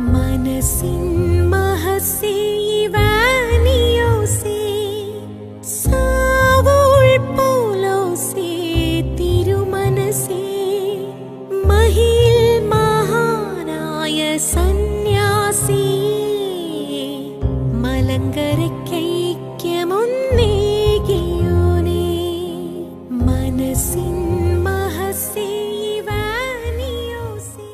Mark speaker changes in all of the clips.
Speaker 1: മനസ്സിൻ മഹസേ ഇവാനിയോസേ സാവൂൾ പൗലോസേ തിരുമനസേ മഹിൽ മഹാനായ സന്യാസി മലങ്കരയ്ക്കൈക്യമൊന്നേകിയോനേ മനസ്സിൻ മഹസേ ഇവാനിയോസേ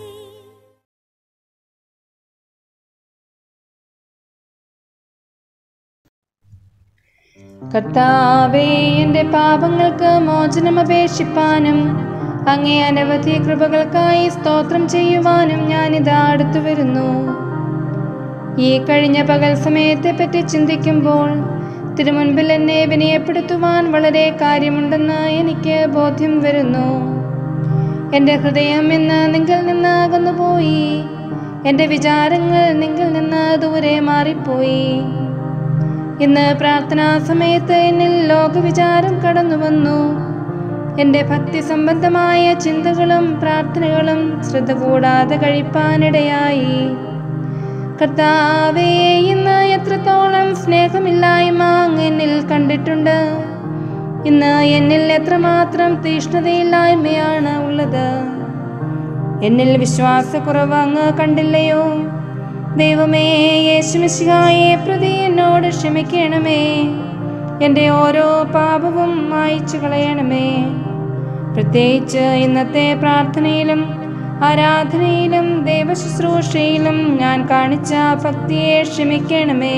Speaker 2: കർത്താവേ എൻ്റെ പാപങ്ങൾക്ക് മോചനം അപേക്ഷിപ്പാനും അങ്ങേ അനവധി കൃപകൾക്കായി സ്തോത്രം ചെയ്യുവാനും ഞാനിതാ അടുത്തു വരുന്നു ഈ കഴിഞ്ഞ പകൽ സമയത്തെ പറ്റി ചിന്തിക്കുമ്പോൾ തിരുമുൻപിൽ എന്നെ വിനയപ്പെടുത്തുവാൻ വളരെ കാര്യമുണ്ടെന്ന് എനിക്ക് ബോധ്യം വരുന്നു എൻ്റെ ഹൃദയം ഇന്ന് നിങ്ങൾ നിന്ന് അകന്നുപോയി എൻ്റെ വിചാരങ്ങൾ നിങ്ങൾ നിന്ന് ദൂരെ മാറിപ്പോയി ഇന്ന് പ്രാർത്ഥനാ സമയത്ത് എന്നിൽ ലോകവിചാരം കടന്നു വന്നു എൻ്റെ ഭക്തി സംബന്ധമായ ചിന്തകളും പ്രാർത്ഥനകളും ശ്രദ്ധ കൂടാതെ കഴിപ്പാനിടയായി കർത്താവേ ഇന്ന് എത്രത്തോളം സ്നേഹമില്ലായ്മ അങ്ങ് എന്നിൽ കണ്ടിട്ടുണ്ട് ഇന്ന് എന്നിൽ എത്രമാത്രം തീഷ്ണതയില്ലായ്മയാണ് ഉള്ളത് എന്നിൽ വിശ്വാസക്കുറവ് അങ്ങ് കണ്ടില്ലയോ ദൈവമേ യേശുമിശിഹായെ പ്രതി എന്നോട് ക്ഷമിക്കണമേ എൻ്റെ ഓരോ പാപവും മായ്ച്ചു കളയണമേ പ്രത്യേകിച്ച് ഇന്നത്തെ പ്രാർത്ഥനയിലും ആരാധനയിലും ദൈവശുശ്രൂഷയിലും ഞാൻ കാണിച്ച ഭക്തിയെ ക്ഷമിക്കണമേ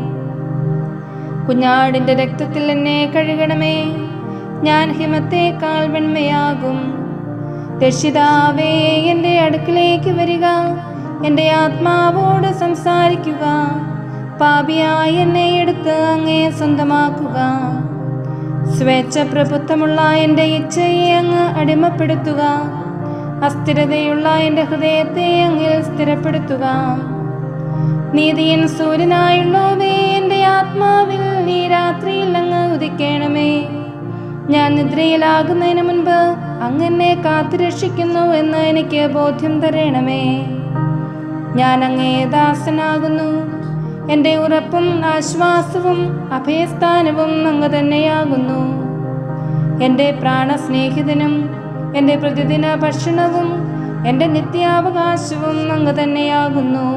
Speaker 2: കുഞ്ഞാടിൻ്റെ രക്തത്തിൽ എന്നെ കഴുകണമേ ഞാൻ ഹിമത്തേക്കാൾ വെണ്മയാകും രക്ഷിതാവേ എൻ്റെ അടുക്കിലേക്ക് വരിക എൻ്റെ ആത്മാവോട് സംസാരിക്കുക പാപിയായി എന്നെ എടുത്ത് അങ്ങേ സ്വന്തമാക്കുക സ്വേച്ഛ പ്രഭുത്വമുള്ള എൻ്റെ ഇച്ഛയെ അങ്ങ് അടിമപ്പെടുത്തുക അസ്ഥിരതയുള്ള എൻ്റെ ഹൃദയത്തെ അങ്ങിൽ സ്ഥിരപ്പെടുത്തുക നീതിയൻ സൂര്യനായുള്ളവേ എൻ്റെ ആത്മാവിൽ ഈ രാത്രിയിൽ അങ്ങ് ഉദിക്കണമേ ഞാൻ നിദ്രയിലാകുന്നതിന് മുൻപ് അങ്ങനെ കാത്തുരക്ഷിക്കുന്നു എന്ന് എനിക്ക് ബോധ്യം തരണമേ ഞാൻ അങ്ങേ ദാസനാകുന്നു എൻ്റെ ഉറപ്പും ആശ്വാസവും അഭയസ്ഥാനവും അങ്ങ് തന്നെയാകുന്നു എൻ്റെ പ്രാണസ്നേഹിതനും എൻ്റെ പ്രതിദിന ഭക്ഷണവും എൻ്റെ നിത്യാവകാശവും അങ്ങ് തന്നെയാകുന്നു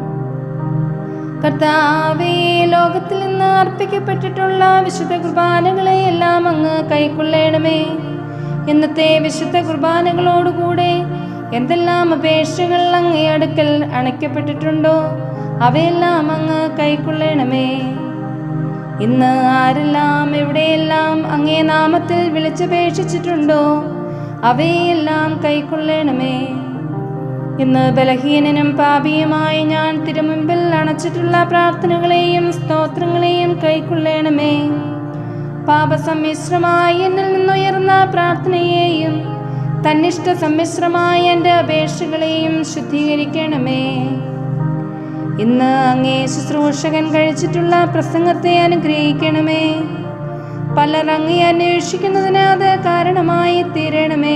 Speaker 2: കർത്താവേ ലോകത്തിൽ നിന്ന് അർപ്പിക്കപ്പെട്ടിട്ടുള്ള വിശുദ്ധ കുർബാനകളെ എല്ലാം അങ്ങ് കൈക്കൊള്ളണമേ ഇന്നത്തെ വിശുദ്ധ കുർബാനകളോടുകൂടെ എന്തെല്ലാം അപേക്ഷകൾ അങ്ങേ അടുക്കൽ അണയ്ക്കപ്പെട്ടിട്ടുണ്ടോ അവയെല്ലാം അങ്ങ് കൈക്കൊള്ളണമേ ഇന്ന് ആരെല്ലാം എവിടെയെല്ലാം അങ്ങേ നാമത്തിൽ വിളിച്ചപേക്ഷിച്ചിട്ടുണ്ടോ അവയെല്ലാം കൈക്കൊള്ളണമേ ഇന്ന് ബലഹീനനും പാപിയുമായി ഞാൻ തിരുമുമ്പിൽ അണച്ചിട്ടുള്ള പ്രാർത്ഥനകളെയും സ്തോത്രങ്ങളെയും കൈക്കൊള്ളണമേ പാപസമ്മിശ്രമായി എന്നിൽ നിന്നുയർന്ന പ്രാർത്ഥനയെയും തന്നിഷ്ട സമ്മിശ്രമായ എൻ്റെ അപേക്ഷകളെയും ശുദ്ധീകരിക്കണമേ ഇന്ന് അങ്ങേ ശുശ്രൂഷകൻ കഴിച്ചിട്ടുള്ള പ്രസംഗത്തെ അനുഗ്രഹിക്കണമേ പലർ അങ്ങേ അന്വേഷിക്കുന്നതിന് അത് കാരണമായി തീരണമേ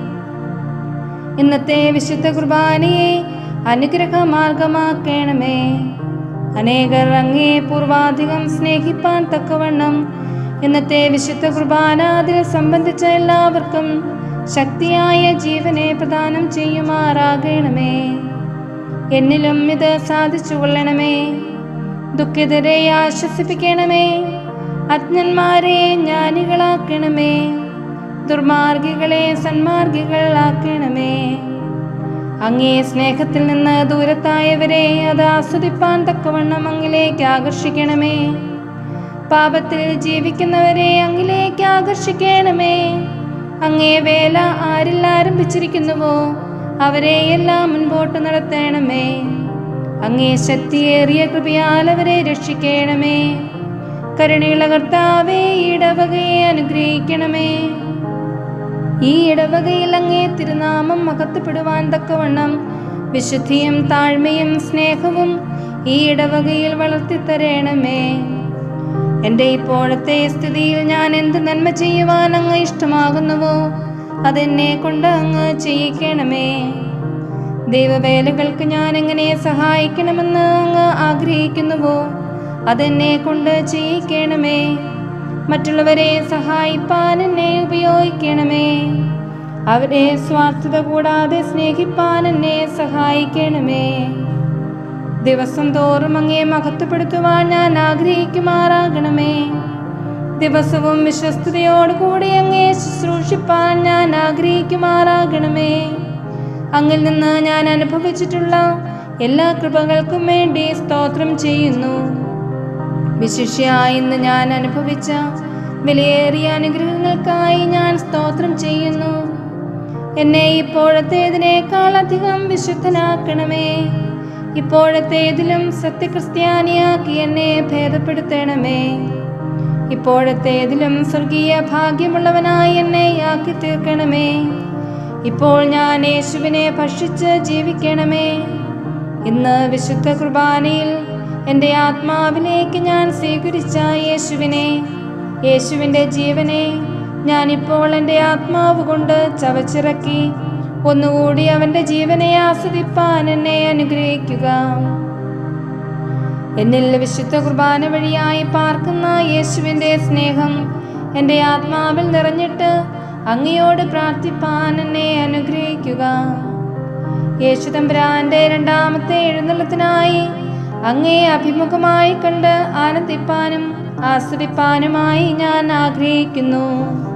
Speaker 2: ഇന്നത്തെ വിശുദ്ധ കുർബാനയെ അനുഗ്രഹ മാർഗമാക്കണമേ അനേകർ അങ്ങേ പൂർവാധികം സ്നേഹിപ്പാൻ തക്കവണ്ണം ഇന്നത്തെ വിശുദ്ധ കുർബാന അതിൽ സംബന്ധിച്ച എല്ലാവർക്കും ശക്തിയായ ജീവനെ പ്രദാനം ചെയ്യുമാറാകണമേ എന്നിലും ഇത് സാധിച്ചു കൊള്ളണമേ ദുഃഖിതരെ ആശ്വസിപ്പിക്കണമേ അജ്ഞന്മാരെ ജ്ഞാനികളാക്കണമേ ദുർമാർഗികളെ സന്മാർഗികളാക്കണമേ അങ്ങേ സ്നേഹത്തിൽ നിന്ന് ദൂരത്തായവരെ അത് ആസ്വദിപ്പാൻ തക്കവണ്ണം അങ്ങിലേക്ക് ആകർഷിക്കണമേ പാപത്തിൽ ജീവിക്കുന്നവരെ അങ്ങിലേക്ക് ആകർഷിക്കണമേ അങ്ങേ വേല ആരിൽ ആരംഭിച്ചിരിക്കുന്നുവോ അവരെ എല്ലാം മുൻപോട്ട് നടത്തണമേ അങ്ങേ ശക്തിയേറിയ കൃപയാൽ അവരെ രക്ഷിക്കണമേ കരുണയുള്ള കർത്താവേ ഈ ഇടവകയെ അനുഗ്രഹിക്കണമേ ഈ ഇടവകയിൽ അങ്ങേ തിരുനാമം മഹത്വപ്പെടുവാൻ തക്കവണ്ണം വിശുദ്ധിയും താഴ്മയും സ്നേഹവും ഈ ഇടവകയിൽ വളർത്തിത്തരേണമേ എൻ്റെ ഇപ്പോഴത്തെ സ്ഥിതിയിൽ ഞാൻ എന്ത് നന്മ ചെയ്യുവാൻ അങ്ങ് ഇഷ്ടമാകുന്നുവോ അതെന്നെ കൊണ്ട് അങ്ങ് ചെയ്യിക്കണമേ ദൈവവേലകൾക്ക് ഞാൻ എങ്ങനെ സഹായിക്കണമെന്ന് അങ്ങ് ആഗ്രഹിക്കുന്നുവോ അതെന്നെ കൊണ്ട് ചെയ്യിക്കണമേ മറ്റുള്ളവരെ സഹായിപ്പാൻ എന്നെ ഉപയോഗിക്കണമേ അവരെ സ്വാർത്ഥത കൂടാതെ സ്നേഹിപ്പാൻ എന്നെ സഹായിക്കണമേ ദിവസം തോറും അങ്ങേ മഹത്വപ്പെടുത്തുവാൻ ഞാൻ ആഗ്രഹിക്കുമാറാകണമേ ദിവസവും വിശ്വസ്തയോടുകൂടി അങ്ങേ ശുശ്രൂഷിപ്പാൻ ഞാൻ ആഗ്രഹിക്കുമാറാകണമേ അങ്ങിൽ നിന്ന് ഞാൻ അനുഭവിച്ചിട്ടുള്ള എല്ലാ കൃപകൾക്കും വേണ്ടി സ്തോത്രം ചെയ്യുന്നു വിശിഷ്യ ഇന്ന് ഞാൻ അനുഭവിച്ച വിലയേറിയ അനുഗ്രഹങ്ങൾക്കായി ഞാൻ സ്തോത്രം ചെയ്യുന്നു എന്നെ ഇപ്പോഴത്തേതിനേക്കാൾ അധികം വിശുദ്ധനാക്കണമേ ഇപ്പോഴത്തേതിലും സത്യക്രിസ്ത്യാനിയാക്കി എന്നെ ഭേദപ്പെടുത്തണമേ ഇപ്പോഴത്തേതിലും സ്വർഗീയ ഭാഗ്യമുള്ളവനായി എന്നെ ആക്കി തീർക്കണമേ ഇപ്പോൾ ഞാൻ യേശുവിനെ ഭക്ഷിച്ച് ജീവിക്കണമേ ഇന്ന് വിശുദ്ധ കുർബാനയിൽ എൻ്റെ ആത്മാവിലേക്ക് ഞാൻ സ്വീകരിച്ച യേശുവിനെ യേശുവിൻ്റെ ജീവനെ ഞാനിപ്പോൾ എൻ്റെ ആത്മാവ് കൊണ്ട് ചവച്ചിറക്കി ഒന്നുകൂടി അവൻ്റെ ജീവനെ ആസ്വദിപ്പാൻ എന്നെ അനുഗ്രഹിക്കുക എന്നിൽ വിശുദ്ധ കുർബാന വഴിയായി പാർക്കുന്ന യേശുവിൻ്റെ സ്നേഹം എൻ്റെ ആത്മാവിൽ നിറഞ്ഞിട്ട് അങ്ങയോട് പ്രാർത്ഥിപ്പാൻ എന്നെ അനുഗ്രഹിക്കുക യേശുതമ്പുരാന്റെ രണ്ടാമത്തെ എഴുന്നള്ളത്തിനായി അങ്ങേ അഭിമുഖമായി കണ്ട് ആനന്ദിപ്പാനും ആസ്വദിപ്പാനുമായി ഞാൻ ആഗ്രഹിക്കുന്നു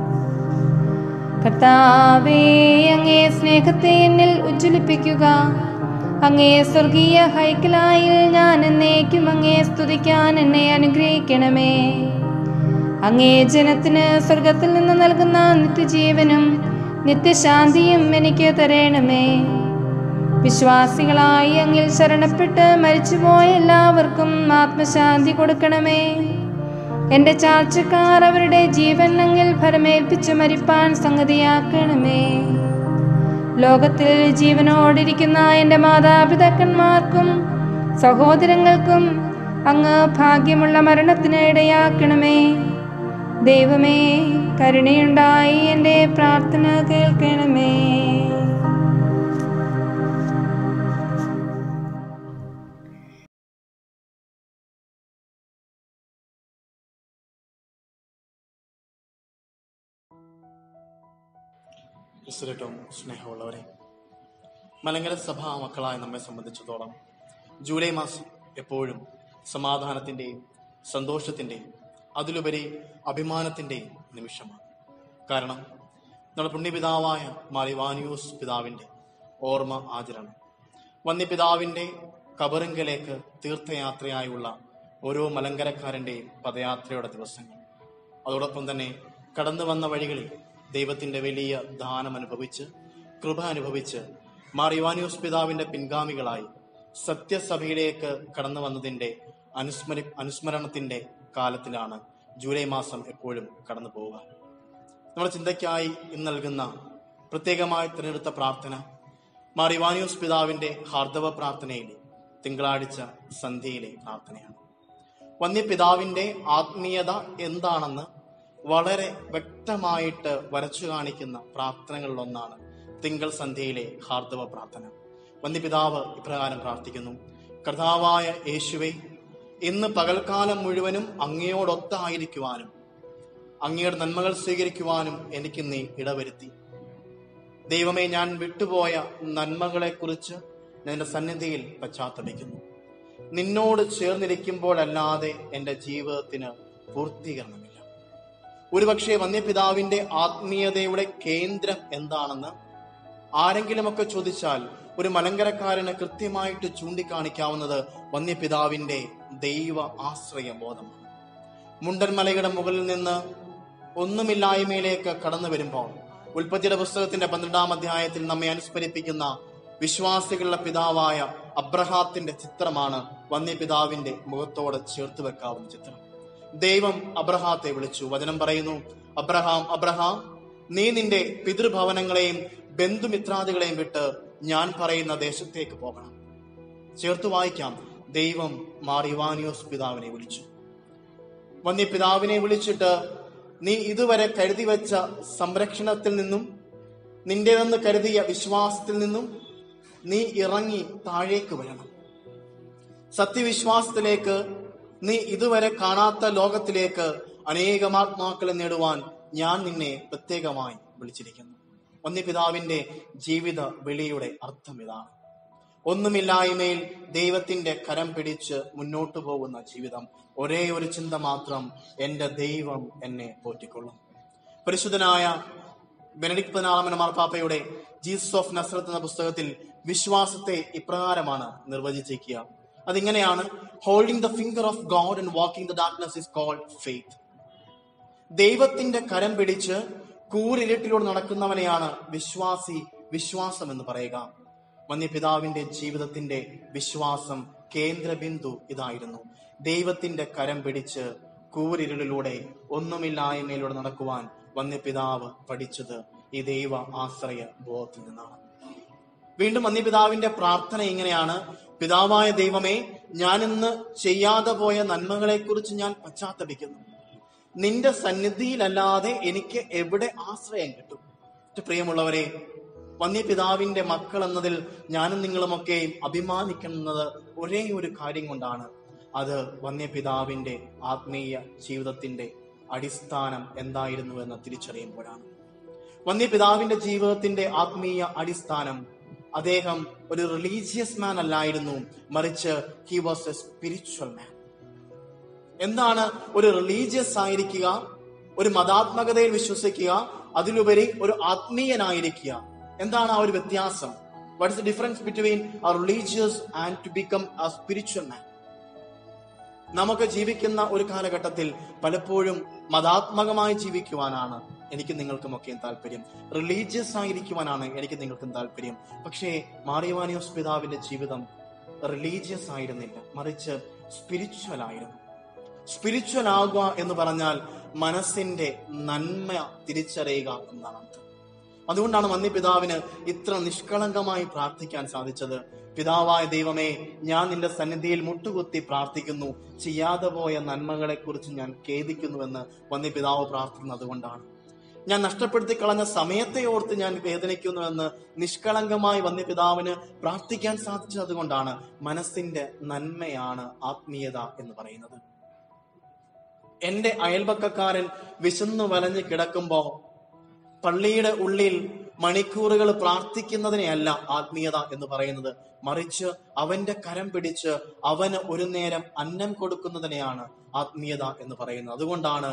Speaker 2: കർത്താവേ അങ്ങേ സ്നേഹത്തെ എന്നിൽ ഉജ്ജ്വലിപ്പിക്കുക അങ്ങേ സ്വർഗീയ ഹൈക്കലായിൽ ഞാൻ എന്നേക്കും അങ്ങേ സ്തുതിക്കാൻ എന്നെ അനുഗ്രഹിക്കണമേ അങ്ങേ ജനത്തിന് സ്വർഗത്തിൽ നിന്ന് നൽകുന്ന നിത്യജീവനും നിത്യശാന്തിയും എനിക്ക് തരണമേ വിശ്വാസികളായി അങ്ങിൽ ശരണപ്പെട്ട് മരിച്ചുപോയ എല്ലാവർക്കും ആത്മശാന്തി കൊടുക്കണമേ എന്റെ ചാർച്ചക്കാർ അവരുടെ ജീവൻ അങ്ങിൽ ഫലമേൽപ്പിച്ച് മരിപ്പാൻ സംഗതിയാക്കണമേ ലോകത്തിൽ ജീവനോടിരിക്കുന്ന എൻ്റെ മാതാപിതാക്കന്മാർക്കും സഹോദരങ്ങൾക്കും അങ്ങ് ഭാഗ്യമുള്ള മരണത്തിന് ഇടയാക്കണമേ ദൈവമേ കരുണയുണ്ടായി എൻ്റെ പ്രാർത്ഥന കേൾക്കണമേ
Speaker 3: ക്രിസ്തുലേറ്റവും സ്നേഹമുള്ളവരെ മലങ്കര സഭാ മക്കളായ നമ്മെ സംബന്ധിച്ചിടത്തോളം ജൂലൈ മാസം എപ്പോഴും സമാധാനത്തിൻ്റെയും സന്തോഷത്തിൻ്റെയും അതിലുപരി അഭിമാനത്തിൻ്റെയും നിമിഷമാണ് കാരണം നമ്മുടെ പുണ്യപിതാവായ മാറിവാനിയൂസ് പിതാവിൻ്റെ ഓർമ്മ ആചരണം വന്യപിതാവിൻ്റെ കബറിങ്കലേക്ക് തീർത്ഥയാത്രയായുള്ള ഓരോ മലങ്കരക്കാരൻ്റെയും പദയാത്രയുടെ ദിവസങ്ങൾ അതോടൊപ്പം തന്നെ കടന്നു വന്ന വഴികളിൽ ദൈവത്തിന്റെ വലിയ ദാനം അനുഭവിച്ച് കൃപ അനുഭവിച്ച് മാർ ഇവാനിയോസ് പിതാവിന്റെ പിൻഗാമികളായി സത്യസഭയിലേക്ക് കടന്നു വന്നതിന്റെ അനുസ്മരി അനുസ്മരണത്തിന്റെ കാലത്തിലാണ് ജൂലൈ മാസം എപ്പോഴും കടന്നു പോവുക നമ്മുടെ ചിന്തയ്ക്കായി ഇന്ന് നൽകുന്ന പ്രത്യേകമായി തിരഞ്ഞെടുത്ത പ്രാർത്ഥന മാർ ഇവാനിയോസ് പിതാവിന്റെ ഹാർദവ പ്രാർത്ഥനയിലെ തിങ്കളാഴ്ച സന്ധ്യയിലെ പ്രാർത്ഥനയാണ് വന്യപിതാവിന്റെ ആത്മീയത എന്താണെന്ന് വളരെ വ്യക്തമായിട്ട് വരച്ചു കാണിക്കുന്ന പ്രാർത്ഥനകളിലൊന്നാണ് തിങ്കൾ സന്ധ്യയിലെ ഹാർദവ പ്രാർത്ഥന വന്യപിതാവ് ഇപ്രകാരം പ്രാർത്ഥിക്കുന്നു കർത്താവായ യേശുവെ ഇന്ന് പകൽക്കാലം മുഴുവനും അങ്ങയോടൊത്തായിരിക്കുവാനും അങ്ങയുടെ നന്മകൾ സ്വീകരിക്കുവാനും എനിക്ക് നീ ഇടവരുത്തി ദൈവമേ ഞാൻ വിട്ടുപോയ നന്മകളെക്കുറിച്ച് ഞാൻ എൻ്റെ സന്നിധിയിൽ പശ്ചാത്തപിക്കുന്നു നിന്നോട് ചേർന്നിരിക്കുമ്പോഴല്ലാതെ എൻ്റെ ജീവിതത്തിന് പൂർത്തീകരണമില്ല ഒരുപക്ഷെ വന്യപിതാവിന്റെ ആത്മീയതയുടെ കേന്ദ്രം എന്താണെന്ന് ആരെങ്കിലുമൊക്കെ ചോദിച്ചാൽ ഒരു മലങ്കരക്കാരന് കൃത്യമായിട്ട് ചൂണ്ടിക്കാണിക്കാവുന്നത് വന്യപിതാവിന്റെ ദൈവ ആശ്രയ ബോധമാണ് മുണ്ടൻമലയുടെ മുകളിൽ നിന്ന് ഒന്നുമില്ലായ്മയിലേക്ക് കടന്നു വരുമ്പോൾ ഉൽപ്പത്തിയുടെ പുസ്തകത്തിന്റെ പന്ത്രണ്ടാം അധ്യായത്തിൽ നമ്മെ അനുസ്മരിപ്പിക്കുന്ന വിശ്വാസികളുടെ പിതാവായ അബ്രഹാത്തിന്റെ ചിത്രമാണ് വന്യപിതാവിന്റെ മുഖത്തോട് ചേർത്ത് വെക്കാവുന്ന ചിത്രം ദൈവം അബ്രഹാത്തെ വിളിച്ചു വചനം പറയുന്നു അബ്രഹാം അബ്രഹാം നീ നിന്റെ പിതൃഭവനങ്ങളെയും ബന്ധുമിത്രാദികളെയും വിട്ട് ഞാൻ പറയുന്ന ദേശത്തേക്ക് പോകണം ചേർത്ത് വായിക്കാം ദൈവം മാറിവാനിയോസ് പിതാവിനെ വിളിച്ചു വന്യപിതാവിനെ വിളിച്ചിട്ട് നീ ഇതുവരെ കരുതി വെച്ച സംരക്ഷണത്തിൽ നിന്നും നിന്റേതെന്ന് കരുതിയ വിശ്വാസത്തിൽ നിന്നും നീ ഇറങ്ങി താഴേക്ക് വരണം സത്യവിശ്വാസത്തിലേക്ക് നീ ഇതുവരെ കാണാത്ത ലോകത്തിലേക്ക് അനേകം ആത്മാക്കളെ നേടുവാൻ ഞാൻ നിന്നെ പ്രത്യേകമായി വിളിച്ചിരിക്കുന്നു ഒന്നിപിതാവിന്റെ ജീവിത വിളിയുടെ അർത്ഥം ഇതാണ് ഒന്നുമില്ലായ്മയിൽ ദൈവത്തിന്റെ കരം പിടിച്ച് മുന്നോട്ടു പോകുന്ന ജീവിതം ഒരേ ഒരു ചിന്ത മാത്രം എന്റെ ദൈവം എന്നെ പോറ്റിക്കൊള്ളും പരിശുദ്ധനായ ബെനഡിക് പതിനാറാമൻ മാർപ്പാപ്പയുടെ ജീസസ് ഓഫ് നസ്രത്ത് എന്ന പുസ്തകത്തിൽ വിശ്വാസത്തെ ഇപ്രകാരമാണ് നിർവചിച്ചിരിക്കുക അതിങ്ങനെയാണ് holding the finger of God and walking the darkness is called faith ദൈവത്തിന്റെ കരം പിടിച്ച് കൂരിരുട്ടിലൂടെ നടക്കുന്നവനെയാണ് വിശ്വാസി വിശ്വാസം എന്ന് പറയുക വന്യപിതാവിന്റെ ജീവിതത്തിന്റെ വിശ്വാസം കേന്ദ്രബിന്ദു ഇതായിരുന്നു ദൈവത്തിന്റെ കരം പിടിച്ച് കൂരിരുളിലൂടെ ഒന്നുമില്ലായ്മയിലൂടെ നടക്കുവാൻ വന്യപിതാവ് പഠിച്ചത് ഈ ദൈവ ആശ്രയ ബോധത്തിൽ നിന്നാണ് വീണ്ടും വന്യപിതാവിന്റെ പ്രാർത്ഥന ഇങ്ങനെയാണ് പിതാവായ ദൈവമേ ഞാൻ ഇന്ന് ചെയ്യാതെ പോയ നന്മകളെക്കുറിച്ച് ഞാൻ പശ്ചാത്തപിക്കുന്നു നിന്റെ സന്നിധിയിലല്ലാതെ എനിക്ക് എവിടെ ആശ്രയം കിട്ടും ഏറ്റവും പ്രിയമുള്ളവരെ വന്യപിതാവിന്റെ മക്കൾ എന്നതിൽ ഞാനും നിങ്ങളുമൊക്കെ അഭിമാനിക്കുന്നത് ഒരേ ഒരു കാര്യം കൊണ്ടാണ് അത് വന്യപിതാവിന്റെ ആത്മീയ ജീവിതത്തിന്റെ അടിസ്ഥാനം എന്തായിരുന്നു എന്ന് തിരിച്ചറിയുമ്പോഴാണ് വന്യപിതാവിന്റെ ജീവിതത്തിന്റെ ആത്മീയ അടിസ്ഥാനം അദ്ദേഹം ഒരു റിലീജിയസ് മാൻ അല്ലായിരുന്നു മറിച്ച് he was a spiritual man എന്താണ് ഒരു റിലീജിയസ് ആയിരിക്കുക ഒരു മതാത്മകതയിൽ വിശ്വസിക്കുക അതിലുപരി ഒരു ആത്മീയനായിരിക്കുക എന്താണ് ആ ഒരു വ്യത്യാസം what is the difference between a religious and to become a spiritual man നമുക്ക് ജീവിക്കുന്ന ഒരു കാലഘട്ടത്തിൽ പലപ്പോഴും മതാത്മകമായി ജീവിക്കുവാനാണ് എനിക്ക് നിങ്ങൾക്കുമൊക്കെയും താല്പര്യം റിലീജിയസ് ആയിരിക്കുവാനാണ് എനിക്ക് നിങ്ങൾക്കും താല്പര്യം പക്ഷേ മാറിയവാനിയോസ് പിതാവിന്റെ ജീവിതം റിലീജിയസ് ആയിരുന്നില്ല മറിച്ച് സ്പിരിച്വൽ ആയിരുന്നു സ്പിരിച്വൽ ആകുക എന്ന് പറഞ്ഞാൽ മനസ്സിന്റെ നന്മ തിരിച്ചറിയുക എന്നാണ് അർത്ഥം അതുകൊണ്ടാണ് വന്നി പിതാവിന് ഇത്ര നിഷ്കളങ്കമായി പ്രാർത്ഥിക്കാൻ സാധിച്ചത് പിതാവായ ദൈവമേ ഞാൻ നിന്റെ സന്നിധിയിൽ മുട്ടുകുത്തി പ്രാർത്ഥിക്കുന്നു ചെയ്യാതെ പോയ നന്മകളെ കുറിച്ച് ഞാൻ ഖേദിക്കുന്നുവെന്ന് വന്നി പിതാവ് പ്രാർത്ഥിക്കുന്നത് അതുകൊണ്ടാണ് ഞാൻ നഷ്ടപ്പെടുത്തി കളഞ്ഞ സമയത്തെ ഓർത്ത് ഞാൻ വേദനിക്കുന്നുവെന്ന് നിഷ്കളങ്കമായി വന്യ പിതാവിന് പ്രാർത്ഥിക്കാൻ സാധിച്ചത് അതുകൊണ്ടാണ് മനസ്സിന്റെ നന്മയാണ് ആത്മീയത എന്ന് പറയുന്നത് എന്റെ അയൽപക്കക്കാരൻ വിശന്നു വലഞ്ഞ് കിടക്കുമ്പോ പള്ളിയുടെ ഉള്ളിൽ മണിക്കൂറുകൾ പ്രാർത്ഥിക്കുന്നതിനെയല്ല ആത്മീയത എന്ന് പറയുന്നത് മറിച്ച് അവന്റെ കരം പിടിച്ച് അവന് ഒരു നേരം അന്നം കൊടുക്കുന്നതിനെയാണ് ആത്മീയത എന്ന് പറയുന്നത് അതുകൊണ്ടാണ്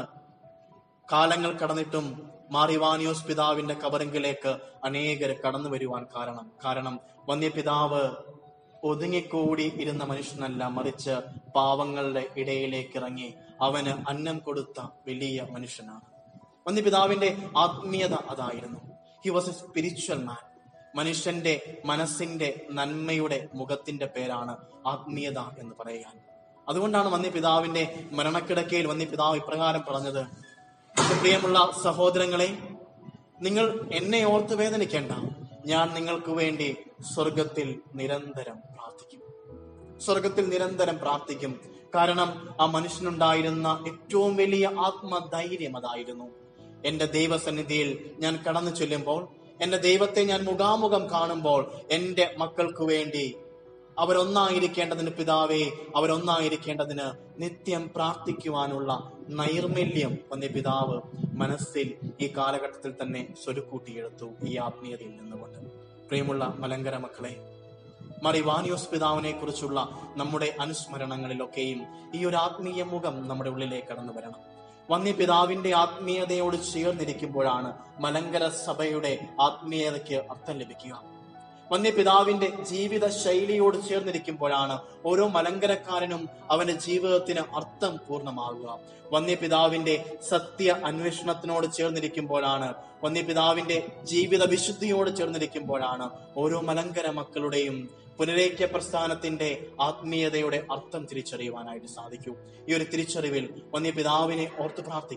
Speaker 3: കാലങ്ങൾ കടന്നിട്ടും മാറിവാനിയോസ് പിതാവിന്റെ കബറിങ്കിലേക്ക് അനേകർ കടന്നു വരുവാൻ കാരണം കാരണം വന്യപിതാവ് ഒതുങ്ങിക്കൂടി ഇരുന്ന മനുഷ്യനല്ല മറിച്ച് പാവങ്ങളുടെ ഇടയിലേക്ക് ഇറങ്ങി അവന് അന്നം കൊടുത്ത വലിയ മനുഷ്യനാണ് വന്യപിതാവിന്റെ ആത്മീയത അതായിരുന്നു he was a spiritual man മനുഷ്യന്റെ മനസ്സിന്റെ നന്മയുടെ മുഖത്തിന്റെ പേരാണ് ആത്മീയത എന്ന് പറയാൻ അതുകൊണ്ടാണ് വന്യപിതാവിന്റെ മരണക്കിടക്കയിൽ വന്യപിതാവ് ഇപ്രകാരം പറഞ്ഞത് എന്റെ പ്രിയമുള്ള സഹോദരങ്ങളെ നിങ്ങൾ എന്നെ ഓർത്ത് വേദനിക്കേണ്ട ഞാൻ നിങ്ങൾക്ക് വേണ്ടി സ്വർഗത്തിൽ നിരന്തരം പ്രാർത്ഥിക്കും സ്വർഗത്തിൽ നിരന്തരം പ്രാർത്ഥിക്കും കാരണം ആ മനുഷ്യനുണ്ടായിരുന്ന ഏറ്റവും വലിയ ആത്മധൈര്യം അതായിരുന്നു എന്റെ ദൈവസന്നിധിയിൽ ഞാൻ കടന്നു ചെല്ലുമ്പോൾ എന്റെ ദൈവത്തെ ഞാൻ മുഖാമുഖം കാണുമ്പോൾ എന്റെ മക്കൾക്ക് വേണ്ടി അവരൊന്നായിരിക്കേണ്ടതിന് പിതാവേ അവരൊന്നായിരിക്കേണ്ടതിന് നിത്യം പ്രാർത്ഥിക്കുവാനുള്ള നൈർമല്യം വന്ന പിതാവ് മനസ്സിൽ ഈ കാലഘട്ടത്തിൽ തന്നെ സ്വരുക്കൂട്ടിയെടുത്തു ഈ ആത്മീയതയിൽ നിന്നുകൊണ്ട് പ്രിയമുള്ള മലങ്കര മക്കളെ മറിവാനിയോസ് പിതാവിനെ കുറിച്ചുള്ള നമ്മുടെ അനുസ്മരണങ്ങളിലൊക്കെയും ഈ ഒരു ആത്മീയ മുഖം നമ്മുടെ ഉള്ളിലേക്ക് കടന്നു വരണം വന്യ പിതാവിന്റെ ആത്മീയതയോട് ചേർന്നിരിക്കുമ്പോഴാണ് മലങ്കര സഭയുടെ ആത്മീയതയ്ക്ക് അർത്ഥം ലഭിക്കുക വന്യപിതാവിന്റെ ജീവിത ശൈലിയോട് ചേർന്നിരിക്കുമ്പോഴാണ് ഓരോ മലങ്കരക്കാരനും അവന്റെ ജീവിതത്തിന് അർത്ഥം പൂർണ്ണമാകുക വന്യപിതാവിന്റെ സത്യ അന്വേഷണത്തിനോട് ചേർന്നിരിക്കുമ്പോഴാണ് വന്യപിതാവിന്റെ ജീവിത വിശുദ്ധിയോട് ചേർന്നിരിക്കുമ്പോഴാണ് ഓരോ മലങ്കര മക്കളുടെയും പുനരേക്യ പ്രസ്ഥാനത്തിന്റെ ആത്മീയതയുടെ അർത്ഥം തിരിച്ചറിയുവാനായിട്ട് സാധിക്കൂ ഈ ഒരു തിരിച്ചറിവിൽ വന്യപിതാവിനെ ഓർത്ത് പ്രാർത്ഥിക്കാം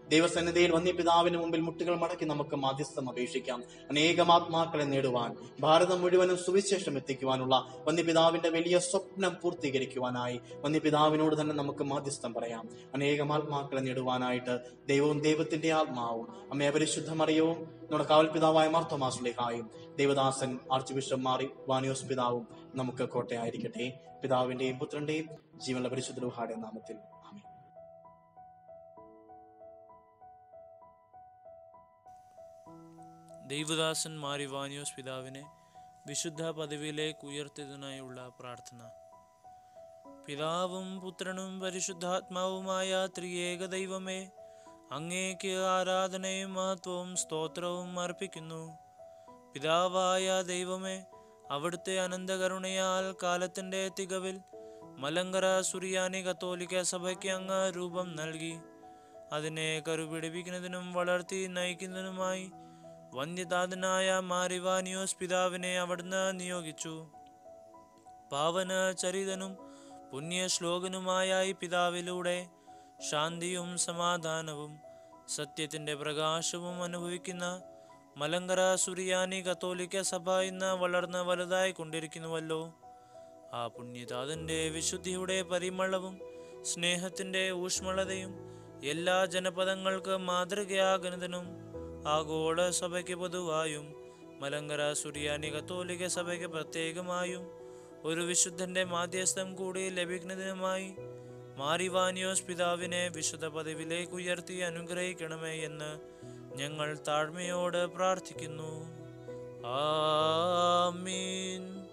Speaker 3: ദൈവസന്നിധിയിൽ വന്യപിതാവിന് മുമ്പിൽ മുട്ടുകൾ മടക്കി നമുക്ക് മാധ്യസ്ഥം അപേക്ഷിക്കാം അനേകം ആത്മാക്കളെ നേടുവാൻ ഭാരതം മുഴുവനും സുവിശേഷം എത്തിക്കുവാനുള്ള വന്യപിതാവിന്റെ വലിയ സ്വപ്നം പൂർത്തീകരിക്കുവാനായി വന്യപിതാവിനോട് തന്നെ നമുക്ക് മാധ്യസ്ഥം പറയാം അനേകം ആത്മാക്കളെ നേടുവാനായിട്ട് ദൈവവും ദൈവത്തിന്റെ ആത്മാവും അമ്മയെ പരിശുദ്ധ മറിയവും നമ്മുടെ കാവൽ പിതാവായ മാർത്തോമാസുലേഹായും ദേവദാസൻ ആർച്ച് ബിഷപ്പ് മാറി വാനിയോസ് പിതാവും നമുക്ക് കോട്ടയായിരിക്കട്ടെ പിതാവിന്റെയും പുത്രന്റെയും ജീവനുള്ള പരിശുദ്ധ ലുഹാടെ നാമത്തിൽ ആമേൻ
Speaker 4: ദൈവദാസൻ മാരി വാനിയോസ് പിതാവിനെ വിശുദ്ധ പദവിയിലേക്ക് ഉയർത്തിയതിനായുള്ള പ്രാർത്ഥന പിതാവും പുത്രനും പരിശുദ്ധാത്മാവുമായ ത്രിയേക ദൈവമേ അങ്ങേക്ക് ആരാധനയും മഹത്വവും സ്തോത്രവും അർപ്പിക്കുന്നു പിതാവായ ദൈവമേ അവിടുത്തെ അനന്തകരുണയാൽ കാലത്തിൻ്റെ തികവിൽ മലങ്കര സുറിയാനി കത്തോലിക്ക സഭയ്ക്ക് അങ്ങ് രൂപം നൽകി അതിനെ കരുപിടിപ്പിക്കുന്നതിനും വളർത്തി നയിക്കുന്നതിനുമായി വന്യതാതനായ മാരിവാനിയോസ് പിതാവിനെ അവിടുന്ന് നിയോഗിച്ചു പാവന ചരിതനും പുണ്യശ്ലോകനുമായ ഈ പിതാവിലൂടെ ശാന്തിയും സമാധാനവും സത്യത്തിന്റെ പ്രകാശവും അനുഭവിക്കുന്ന മലങ്കര സുറിയാനി കത്തോലിക്ക സഭ ഇന്ന് വളർന്ന് വലുതായി കൊണ്ടിരിക്കുന്നുവല്ലോ ആ പുണ്യതാതന്റെ വിശുദ്ധിയുടെ പരിമളവും സ്നേഹത്തിന്റെ ഊഷ്മളതയും എല്ലാ ജനപദങ്ങൾക്ക് മാതൃകയാകുന്നതിനും ആഗോള സഭയ്ക്ക് പൊതുവായും മലങ്കര സുറിയാനി കത്തോലിക്ക സഭയ്ക്ക് പ്രത്യേകമായും ഒരു വിശുദ്ധന്റെ മാധ്യസ്ഥം കൂടി ലഭിക്കുന്നതിനുമായി മാരിവാനിയോസ് പിതാവിനെ വിശുദ്ധ പദവിയിലേക്ക് ഉയർത്തി അനുഗ്രഹിക്കണമേ എന്ന് ഞങ്ങൾ താഴ്മയോട് പ്രാർത്ഥിക്കുന്നു ആമീൻ